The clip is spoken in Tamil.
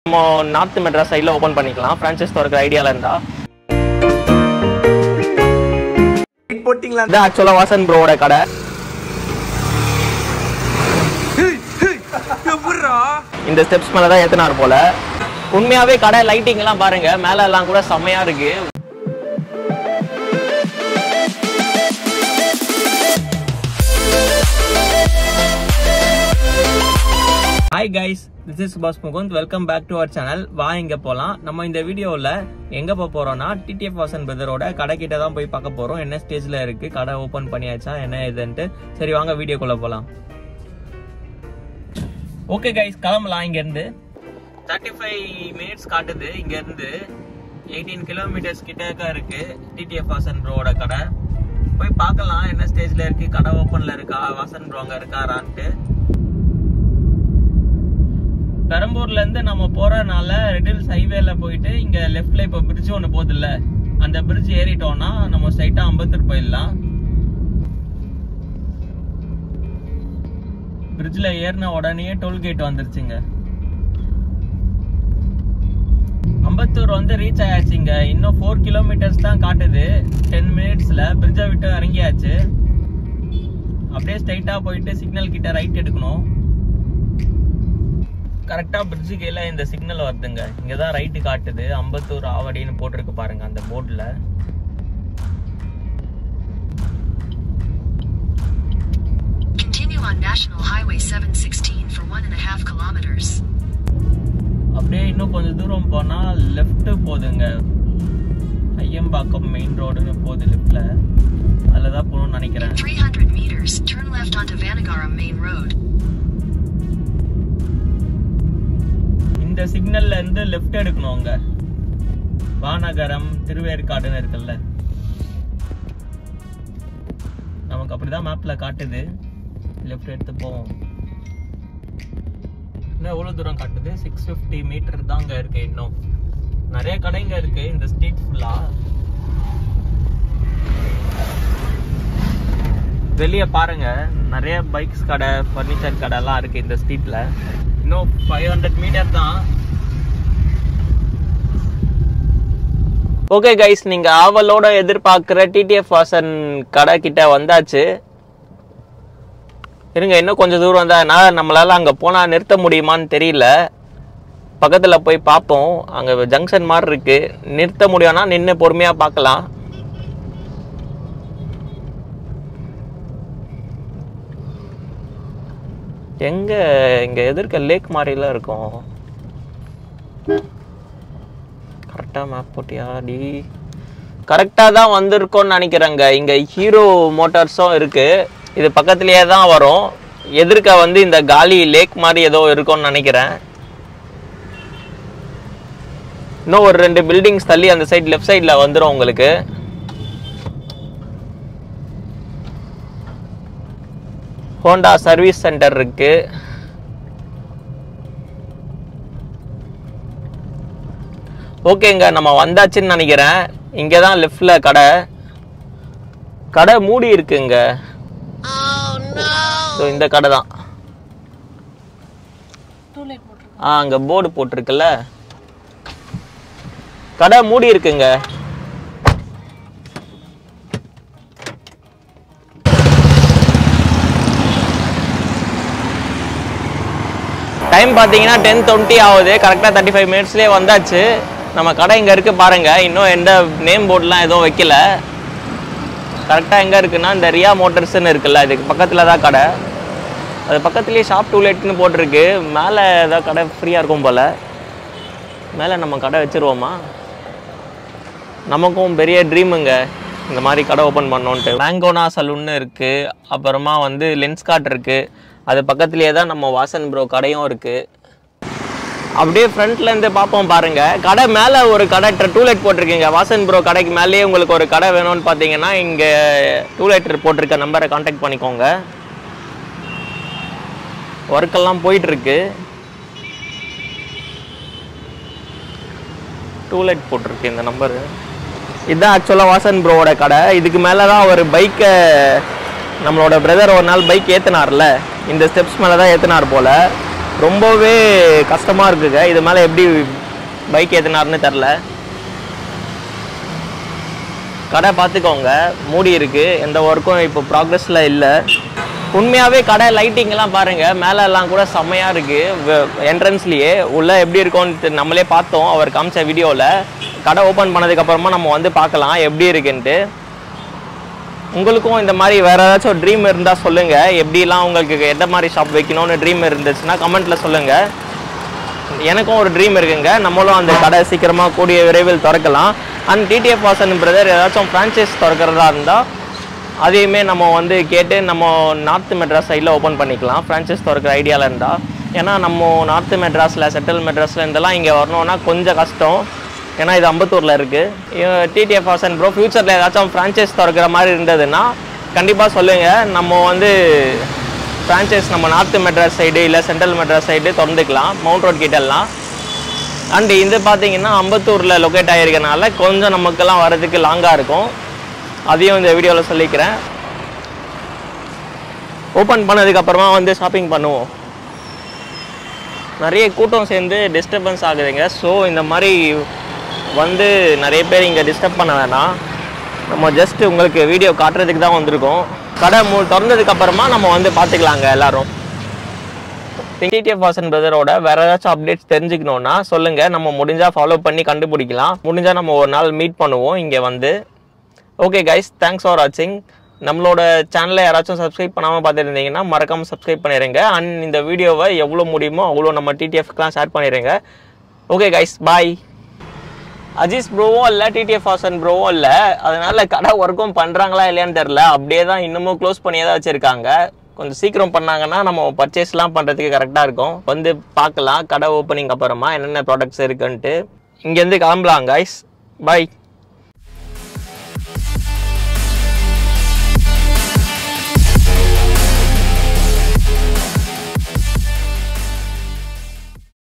நம்ம நார்த் மெட்ராஸ் சைடில் ஓப்பன் பண்ணிக்கலாம் ஃப்ரான்ச்சைஸ் திறக்கிற ஐடியாவில் இருந்தா போட்டிங்களா இது ஆக்சுவலாக வாசன் ப்ரோவோட கடை எப்படிரா இந்த ஸ்டெப்ஸ் மேலே தான் ஏற்றினார் போல உண்மையாகவே கடை லைட்டிங் எல்லாம் பாருங்க மேலே எல்லாம் கூட செம்மையா இருக்கு hi guys this is Subash Mukund welcome back to our channel வா இங்க போலாம் நம்ம இந்த வீடியோவில் எங்க போக போறோம்னா டிடிஎஃப் வாசன் பிரதரோட கடை கிட்ட தான் போய் பார்க்க போறோம் என்ன ஸ்டேஜ்ல இருக்கு கடை ஓபன் பண்ணியாச்சா என்ன இதுன்ட்டு சரி வாங்க வீடியோக்குள்ள போலாம் ஓகே கைஸ் கிளம்பலாம் இங்க இருந்து தேர்ட்டி ஃபைவ் மினிட்ஸ் காட்டுது இங்க இருந்து எயிட்டீன் கிலோமீட்டர்ஸ் கிட்டக்க இருக்கு டிடிஎஃப் வாசன் ப்ரோவோட கடை போய் பார்க்கலாம் என்ன ஸ்டேஜ்ல இருக்கு கடை ஓப்பன்ல இருக்கா வாசன் ப்ரோ அங்க இருக்காரான்ட்டு பெரம்பூர்ல இருந்து நம்ம போறனால ரெட்டில்ஸ் ஹைவேல போயிட்டு இங்க லெஃப்ட்ல இப்ப பிரிட்ஜ் ஒண்ணு போகுது இல்ல அந்த பிரிட்ஜ் ஏறிட்டோம்னா நம்ம ஸ்ட்ரைட்டா அம்பத்தூர் போயிடலாம் பிரிட்ஜ்ல ஏறின உடனே டோல்கேட் வந்துருச்சுங்க அம்பத்தூர் வந்து ரீச் ஆயாச்சுங்க இன்னும் ஃபோர் கிலோமீட்டர்ஸ் தான் காட்டுது டென் மினிட்ஸ்ல பிரிட்ஜை விட்டு இறங்கியாச்சு அப்படியே ஸ்ட்ரைட்டா போயிட்டு சிக்னல் கிட்ட ரைட் எடுக்கணும் கரெக்டா பிரிட்ஜு கீழே இந்த சிக்னல் வருதுங்க இங்க தான் ரைட்டு காட்டுது அம்பத்தூர் ஆவடின்னு போட்டிருக்கு பாருங்க அந்த போர்டில் Continue on National Highway 716 for one and a half kilometers. அப்படியே இன்னும் கொஞ்சம் தூரம் போனா லெஃப்ட் போகுதுங்க ஐயம்பாக்கம் மெயின் ரோடுன்னு போகுது லெஃப்ட்ல அதில் தான் போகணும்னு In நினைக்கிறேன் 300 meters, turn left onto Vanagaram Main Road. இந்த சிக்னல்ல இருந்து லெஃப்ட் எடுக்கணும் அங்க வானகரம் திருவேற்காடுன்னு இருக்குல்ல நமக்கு அப்படிதான் மேப்ல காட்டுது லெஃப்ட் எடுத்து போவோம் இன்னும் எவ்வளவு தூரம் காட்டுது சிக்ஸ் ஃபிஃப்டி மீட்டர் தாங்க இருக்கு இன்னும் நிறைய கடைங்க இருக்கு இந்த ஸ்ட்ரீட் ஃபுல்லா வெளிய பாருங்க நிறைய பைக்ஸ் கடை ஃபர்னிச்சர் கடை எல்லாம் இருக்கு இந்த ஸ்ட்ரீட்ல இன்னும் ஃபைவ் ஹண்ட்ரட் மீட்டர் தான் ஓகே கைஸ் நீங்க ஆவலோட எதிர்பார்க்குற டிடிஎஃப் வாசன் கடை கிட்ட வந்தாச்சு இருங்க இன்னும் கொஞ்சம் தூரம் தான் நான் நம்மளால அங்க போனா நிறுத்த முடியுமான்னு தெரியல பக்கத்துல போய் பார்ப்போம் அங்க ஜங்ஷன் மாதிரி இருக்கு நிறுத்த முடியும்னா நின்று பொறுமையா பார்க்கலாம் எங்க இங்க எதிர்க்க லேக் மாதிரிலாம் இருக்கும் கரெக்டா மேப் போட்டியா டி கரெக்டாக தான் வந்திருக்கோம்னு நினைக்கிறேங்க இங்க ஹீரோ மோட்டார்ஸும் இருக்கு இது பக்கத்துலயே தான் வரும் எதிர்க்க வந்து இந்த காலி லேக் மாதிரி ஏதோ இருக்கும்னு நினைக்கிறேன் இன்னும் ஒரு ரெண்டு பில்டிங்ஸ் தள்ளி அந்த சைடு லெஃப்ட் சைடில் வந்துடும் உங்களுக்கு ஹோண்டா சர்வீஸ் சென்டர் இருக்கு ஓகேங்க நம்ம வந்தாச்சுன்னு நினைக்கிறேன் இங்கே தான் லெஃப்டில் கடை கடை மூடி இருக்குங்க ஸோ இந்த கடை தான் ஆ அங்கே போர்டு போட்டிருக்குல்ல கடை மூடி இருக்குங்க டைம் பார்த்தீங்கன்னா டென் டுவெண்ட்டி ஆகுது கரெக்டாக தேர்ட்டி ஃபைவ் மினிட்ஸ்லேயே வந்தாச்சு நம்ம கடை இங்கே இருக்குது பாருங்கள் இன்னும் எந்த நேம் போர்ட்லாம் எதுவும் வைக்கல கரெக்டாக எங்கே இருக்குன்னா இந்த ரியா மோட்டர்ஸ்னு இருக்குல்ல இதுக்கு பக்கத்தில் தான் கடை அது பக்கத்துலேயே ஷாப் டூலேட்னு போட்டிருக்கு மேலே ஏதாவது கடை ஃப்ரீயாக இருக்கும் போல் மேலே நம்ம கடை வச்சுருவோமா நமக்கும் பெரிய ட்ரீமுங்க இந்த மாதிரி கடை ஓப்பன் பண்ணோன்ட்டு மேங்கோனா சலூன்னு இருக்குது அப்புறமா வந்து லென்ஸ் காட் இருக்குது அது பக்கத்துலேயே தான் நம்ம வாசன் ப்ரோ கடையும் இருக்குது அப்படியே ஃப்ரண்ட்ல இருந்து பார்ப்போம் பாருங்க கடை மேலே ஒரு கடை டூலெட் போட்டிருக்கீங்க வாசன் ப்ரோ கடைக்கு மேலேயே உங்களுக்கு ஒரு கடை வேணும்னு பார்த்தீங்கன்னா இங்கே டூலெட்டர் போட்டிருக்க நம்பரை காண்டாக்ட் பண்ணிக்கோங்க ஒர்க்கெல்லாம் போயிட்டு இருக்கு டூலெட் போட்டிருக்கு இந்த நம்பரு இதுதான் ஆக்சுவலாக வாசன் ப்ரோவோட கடை இதுக்கு மேலே தான் ஒரு பைக்கை நம்மளோட பிரதர் ஒரு நாள் பைக் ஏற்றினார்ல இந்த ஸ்டெப்ஸ் மேலே தான் ஏற்றினார் போல் ரொம்பவே கஷ்டமாக இருக்குங்க இது மேலே எப்படி பைக் ஏற்றினாருன்னு தெரில கடை பார்த்துக்கோங்க மூடி இருக்கு எந்த ஒர்க்கும் இப்போ ப்ராக்ரஸில் இல்லை உண்மையாகவே கடை லைட்டிங்லாம் பாருங்க மேலே எல்லாம் கூட செம்மையாக இருக்கு என்ட்ரன்ஸ்லேயே உள்ள எப்படி இருக்கும்னு நம்மளே பார்த்தோம் அவர் காமிச்ச வீடியோவில் கடை ஓப்பன் பண்ணதுக்கப்புறமா நம்ம வந்து பார்க்கலாம் எப்படி இருக்குன்ட்டு உங்களுக்கும் இந்த மாதிரி வேற ஏதாச்சும் ட்ரீம் இருந்தால் சொல்லுங்க எப்படிலாம் உங்களுக்கு எந்த மாதிரி ஷாப் வைக்கணும்னு ட்ரீம் இருந்துச்சுன்னா கமெண்ட்ல சொல்லுங்க எனக்கும் ஒரு ட்ரீம் இருக்குங்க நம்மளும் அந்த கடை சீக்கிரமாக கூடிய விரைவில் திறக்கலாம் அண்ட் டிடிஎஃப் வாசன் பிரதர் ஏதாச்சும் ஃப்ரான்ச்சைஸ் திறக்கிறதா இருந்தால் அதையுமே நம்ம வந்து கேட்டு நம்ம நார்த் மெட்ராஸ் சைடில் ஓப்பன் பண்ணிக்கலாம் ஃப்ரான்ச்சைஸ் திறக்கிற ஐடியாவில் இருந்தால் ஏன்னா நம்ம நார்த் மெட்ராஸில் செட்டில் மெட்ராஸில் இருந்தெல்லாம் இங்கே வரணும்னா கொஞ்சம் கஷ்டம் ஏன்னா இது அம்பத்தூரில் இருக்குது டிடிஎஃப் வாசன் ப்ரோ ஃப்யூச்சரில் ஏதாச்சும் ஃப்ரான்ச்சைஸ் திறக்கிற மாதிரி இருந்ததுன்னா கண்டிப்பாக சொல்லுங்கள் நம்ம வந்து ஃப்ரான்ச்சைஸ் நம்ம நார்த் மெட்ராஸ் சைடு இல்லை சென்ட்ரல் மெட்ராஸ் சைடு திறந்துக்கலாம் மவுண்ட் ரோட் கிட்டலாம் அண்ட் இது பார்த்தீங்கன்னா அம்பத்தூரில் லொக்கேட் ஆகிருக்கனால கொஞ்சம் நமக்கெல்லாம் வரதுக்கு லாங்காக இருக்கும் அதையும் இந்த வீடியோவில் சொல்லிக்கிறேன் ஓப்பன் பண்ணதுக்கப்புறமா வந்து ஷாப்பிங் பண்ணுவோம் நிறைய கூட்டம் சேர்ந்து டிஸ்டர்பன்ஸ் ஆகுதுங்க ஸோ இந்த மாதிரி வந்து நிறைய பேர் இங்கே டிஸ்டர்ப் பண்ண வேணாம் நம்ம ஜஸ்ட் உங்களுக்கு வீடியோ காட்டுறதுக்கு தான் வந்திருக்கோம் கடை மூ திறந்ததுக்கு அப்புறமா நம்ம வந்து பார்த்துக்கலாங்க எல்லாரும் டிடிஎஃப் வாசன் பிரதரோட வேற ஏதாச்சும் அப்டேட்ஸ் தெரிஞ்சுக்கணும்னா சொல்லுங்க நம்ம முடிஞ்சா ஃபாலோ பண்ணி கண்டுபிடிக்கலாம் முடிஞ்சா நம்ம ஒரு நாள் மீட் பண்ணுவோம் இங்கே வந்து ஓகே கைஸ் தேங்க்ஸ் ஃபார் வாட்சிங் நம்மளோட சேனலை யாராச்சும் சப்ஸ்கிரைப் பண்ணாமல் பார்த்துருந்தீங்கன்னா மறக்காமல் சப்ஸ்கிரைப் பண்ணிடுங்க அண்ட் இந்த வீடியோவை எவ்வளோ முடியுமோ அவ்வளோ நம்ம டிடிஎஃப்க்குலாம் ஷேர் பண்ணிடுங்க ஓகே கைஸ் பாய் அஜிஸ் ப்ரோவும் இல்லை டிடிஎஃப் ஹாசன் ப்ரோவும் இல்லை அதனால கடை ஒர்க்கும் பண்ணுறாங்களா இல்லையான்னு தெரில அப்படியே தான் இன்னமும் க்ளோஸ் பண்ணியே தான் வச்சுருக்காங்க கொஞ்சம் சீக்கிரம் பண்ணாங்கன்னா நம்ம பர்ச்சேஸ்லாம் பண்ணுறதுக்கு கரெக்டாக இருக்கும் வந்து பார்க்கலாம் கடை ஓப்பனிங் அப்புறமா என்னென்ன ப்ராடக்ட்ஸ் இருக்குன்ட்டு இங்கேருந்து கிளம்பலாம் கைஸ் பாய்